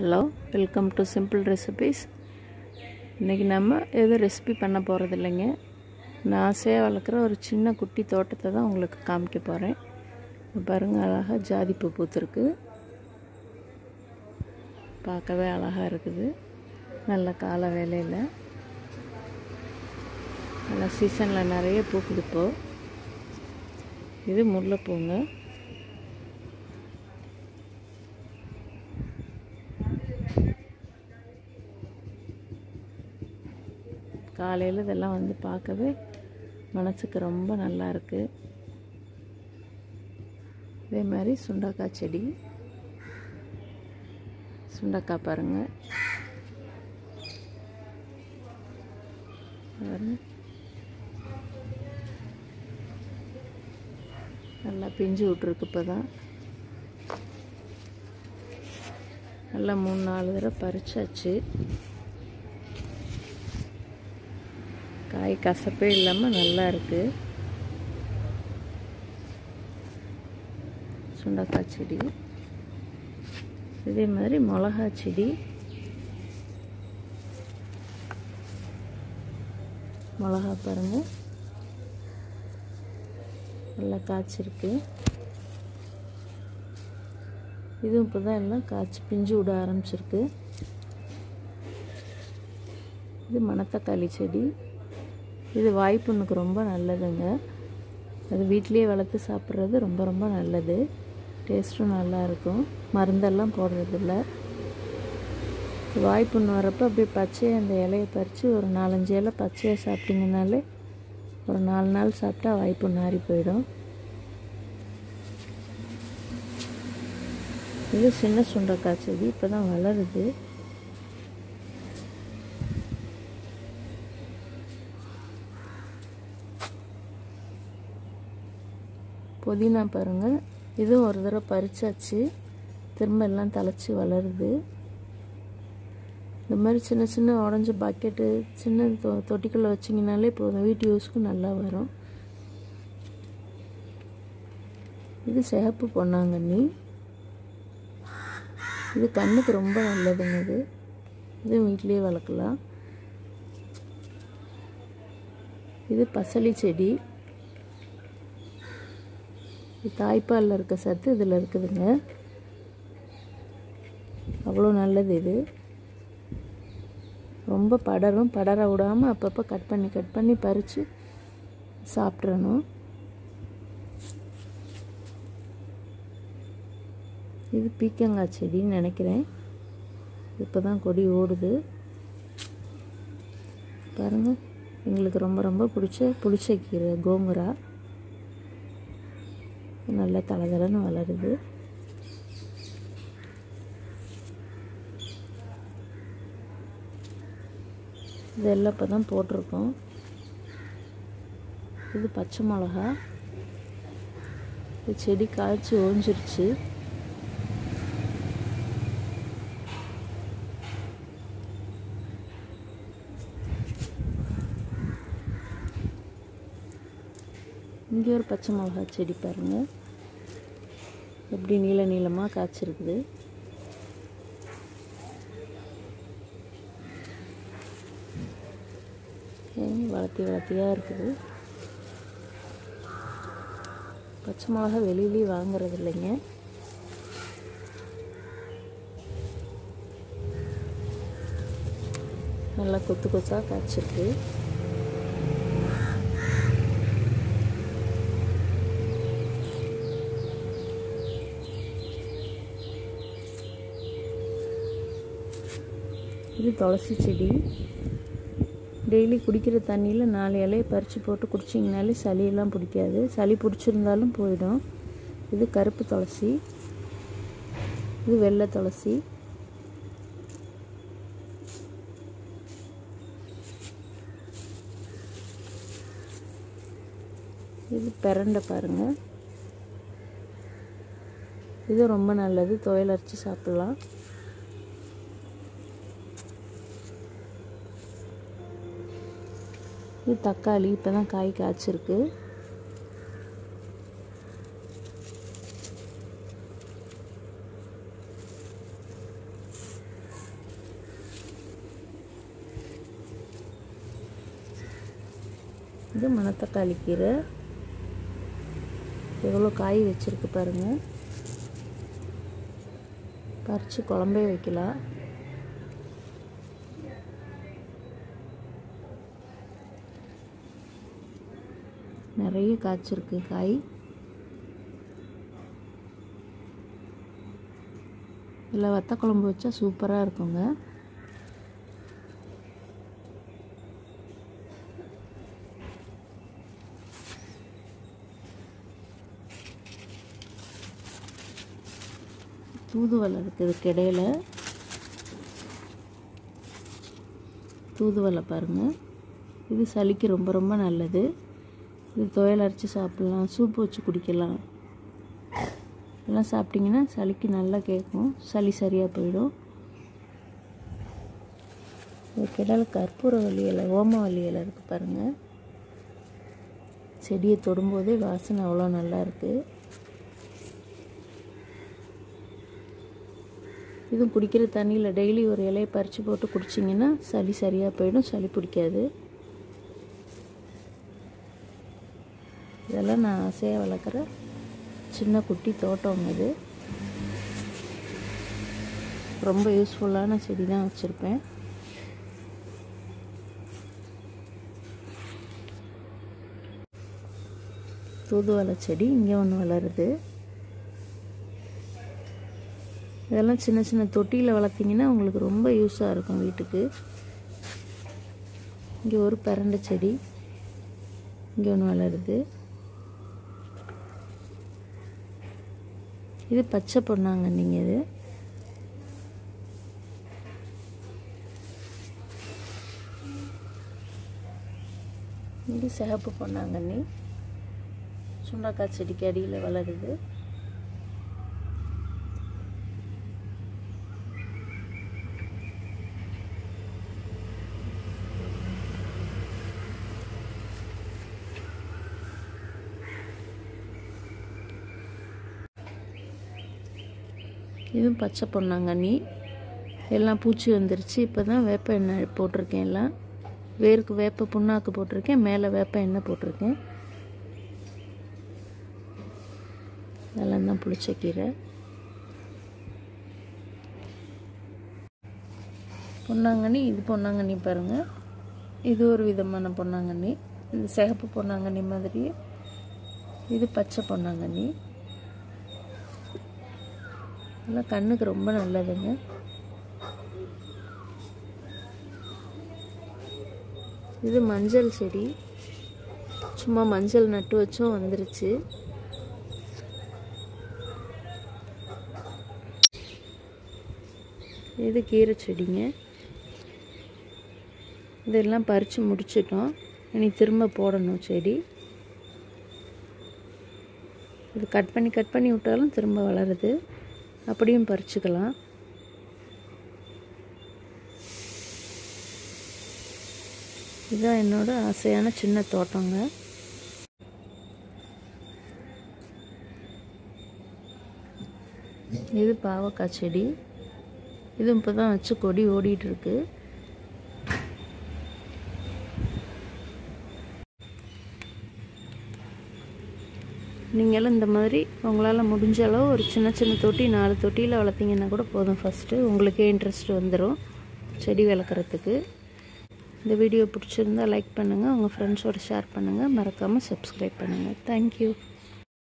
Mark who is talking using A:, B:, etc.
A: hello welcome to simple recipes இன்றைக்கி நம்ம எதுவும் ரெசிபி பண்ண போகிறது இல்லைங்க நான் ஆசையாக வளர்க்குற ஒரு சின்ன குட்டி தோட்டத்தை தான் உங்களுக்கு காமிக்க போகிறேன் பாருங்கள் அழகாக ஜாதிப்பூ பூத்துருக்கு பார்க்கவே அழகாக இருக்குது நல்ல கால வேலையில் நல்லா சீசனில் நிறைய பூக்குது இப்போ இது முல்லைப்பூங்க காலையில் இதெல்லாம் வந்து பார்க்கவே மனசுக்கு ரொம்ப நல்லா இருக்குது இதே மாதிரி சுண்டக்காய் செடி சுண்டக்காய் பாருங்கள் பாருங்க நல்லா பிஞ்சு விட்ருக்கு இப்போ தான் நல்லா மூணு நாலு தடவை பறிச்சாச்சு காய் கசப்பே இல்லாமல் நல்லா இருக்குது சுண்டக்காய் செடி இதே மாதிரி மிளகா செடி மிளகா பாருங்கள் நல்லா காய்ச்சிருக்கு இதுவும் இப்போ தான் எல்லாம் காய்ச்சி பிஞ்சு விட ஆரம்பிச்சிருக்கு இது மணத்தக்காளி செடி இது வாய்ப்புண்ணுக்கு ரொம்ப நல்லதுங்க அது வீட்லேயே வளர்த்து சாப்பிட்றது ரொம்ப ரொம்ப நல்லது டேஸ்ட்டும் நல்லாயிருக்கும் மருந்தெல்லாம் போடுறதில்ல வாய்ப்புண்ணு வரப்போ அப்படியே பச்சையை அந்த இலையை பறித்து ஒரு நாலஞ்சு இலை பச்சையாக சாப்பிட்டிங்கனாலே ஒரு நாலு நாள் சாப்பிட்டா வாய்ப்புண்ணு ஆறி போயிடும் இது சின்ன சுண்டக்காய் செடி இப்போ தான் வளருது புதினா பாருங்கள் இதுவும் ஒரு தடவை பறிச்சாச்சு திரும்ப எல்லாம் தலைச்சி வளருது இந்த மாதிரி சின்ன சின்ன உடஞ்ச பக்கெட்டு சின்ன தொ தொட்டிக்குள்ளே வச்சிங்கனாலே போதும் வீட்டு யூஸ்க்கு நல்லா வரும் இது சிகப்பு பொன்னாங்கண்ணி இது கண்ணுக்கு ரொம்ப நல்லதுங்க இது இது வீட்லேயே வளர்க்கலாம் இது பசலி செடி தாய்ப்பாலில் இருக்க சத்து இதில் இருக்குதுங்க அவ்வளோ நல்லது இது ரொம்ப படரும் படர விடாமல் அப்பப்போ கட் பண்ணி கட் பண்ணி பறித்து சாப்பிட்றணும் இது பீக்கங்காய் செடின்னு நினைக்கிறேன் இப்போ தான் கொடி ஓடுது பாருங்கள் எங்களுக்கு ரொம்ப ரொம்ப பிடிச்ச புளிச்ச கீரை கோங்குரா நல்லா தளதளன்னு வளருது இதெல்லாம் இப்போ தான் போட்டிருக்கோம் இது பச்சை மிளகா இது செடி காய்ச்சி ஓஞ்சிருச்சு இங்கே ஒரு பச்சை மிளகா செடி பாருங்கள் எப்படி நீள நீளமாக காய்ச்சிருக்குது வளர்த்தி வளர்த்தியாக இருக்குது பச்சை மிளகா வெளியிலேயே வாங்குறது இல்லைங்க நல்லா கொத்து கொத்தாக காய்ச்சிருக்கு இது துளசி செடி டெய்லி குடிக்கிற தண்ணியில் நாலு இலையை பறித்து போட்டு குடிச்சிங்கனாலே சளியெல்லாம் பிடிக்காது சளி பிடிச்சிருந்தாலும் போயிடும் இது கருப்பு துளசி இது வெள்ளை துளசி இது பிரண்டை பாருங்கள் இது ரொம்ப நல்லது துவையல் அரைச்சி சாப்பிட்லாம் இது தக்காளி இப்போ தான் காய் காய்ச்சிருக்கு இது மணத்தக்காளி கீரை எவ்வளோ காய் வச்சுருக்கு பாருங்கள் பறித்து குழம்பே வைக்கலாம் நிறைய காய்ச்சிருக்கு காய் இதில் வத்த குழம்பு வச்சா சூப்பராக இருக்குங்க தூதுவளை இருக்குது இடையில தூதுவளை பாருங்கள் இது சளிக்கு ரொம்ப ரொம்ப நல்லது இது துவையல் அரைச்சி சாப்பிட்லாம் சூப்பு வச்சு குடிக்கலாம் இதெல்லாம் சாப்பிட்டிங்கன்னா சளிக்கு நல்லா கேட்கும் சளி சரியாக போயிடும் இதுக்கிடையில கற்பூர வலி இலை ஓம வலி இலை இருக்குது பாருங்கள் செடியை தொடும்போதே வாசனை அவ்வளோ நல்லா இருக்குது இதுவும் குடிக்கிற தண்ணியில் டெய்லி ஒரு இலையை பறித்து போட்டு குடிச்சிங்கன்னா சளி சரியாக போயிடும் சளி பிடிக்காது இதெல்லாம் நான் ஆசையாக வளர்க்குற சின்ன குட்டி தோட்டம் இது ரொம்ப யூஸ்ஃபுல்லான செடி தான் வச்சுருப்பேன் தூதுவளை செடி இங்கே ஒன்று வளருது இதெல்லாம் சின்ன சின்ன தொட்டியில் வளர்த்திங்கன்னா உங்களுக்கு ரொம்ப யூஸாக இருக்கும் வீட்டுக்கு இங்கே ஒரு பரண்டை செடி இங்கே ஒன்று வளருது இது பச்சை பொன்னாங்கண்ணிங்க இது இது சிகப்பு பொன்னாங்கண்ணி சுண்டக்காய் செடிக்கு அடியில் வளருது இதுவும் பச்சை பொன்னாங்கண்ணி எல்லாம் பூச்சி வந்துருச்சு இப்போ தான் வேப்ப எண்ணெய் போட்டிருக்கேன் எல்லாம் வேருக்கு வேப்ப புண்ணாக்கு போட்டிருக்கேன் மேலே வேப்ப எண்ணெய் போட்டிருக்கேன் இதெல்லாம் தான் புளிச்சக்கீரை பொன்னாங்கண்ணி இது பொன்னாங்கண்ணி பாருங்கள் இது ஒரு விதமான பொன்னாங்கண்ணி இது சிகப்பு பொன்னாங்கண்ணி மாதிரி இது பச்சை பொன்னாங்கண்ணி இதெல்லாம் கண்ணுக்கு ரொம்ப நல்லதுங்க இது மஞ்சள் செடி சும்மா மஞ்சள் நட்டு வச்சும் வந்துருச்சு இது கீரை செடிங்க இதெல்லாம் பறித்து முடிச்சிட்டோம் இனி திரும்ப போடணும் செடி இது கட் பண்ணி கட் பண்ணி விட்டாலும் திரும்ப வளருது அப்படியும் பறிச்சுக்கலாம் இதுதான் என்னோட ஆசையான சின்ன தோட்டங்க இது பாவக்காய் செடி இது இப்போ தான் வச்சு கொடி ஓடிட்டுருக்கு நீங்களும் இந்த மாதிரி உங்களால் முடிஞ்ச அளவு ஒரு சின்ன சின்ன தொட்டி நாலு தொட்டியில் வளர்த்திங்கன்னா கூட போதும் ஃபஸ்ட்டு உங்களுக்கே இன்ட்ரெஸ்ட் வந்துடும் செடி வளர்க்குறதுக்கு இந்த வீடியோ பிடிச்சிருந்தா லைக் பண்ணுங்கள் உங்கள் ஃப்ரெண்ட்ஸோடு ஷேர் பண்ணுங்கள் மறக்காமல் சப்ஸ்கிரைப் பண்ணுங்கள் தேங்க்யூ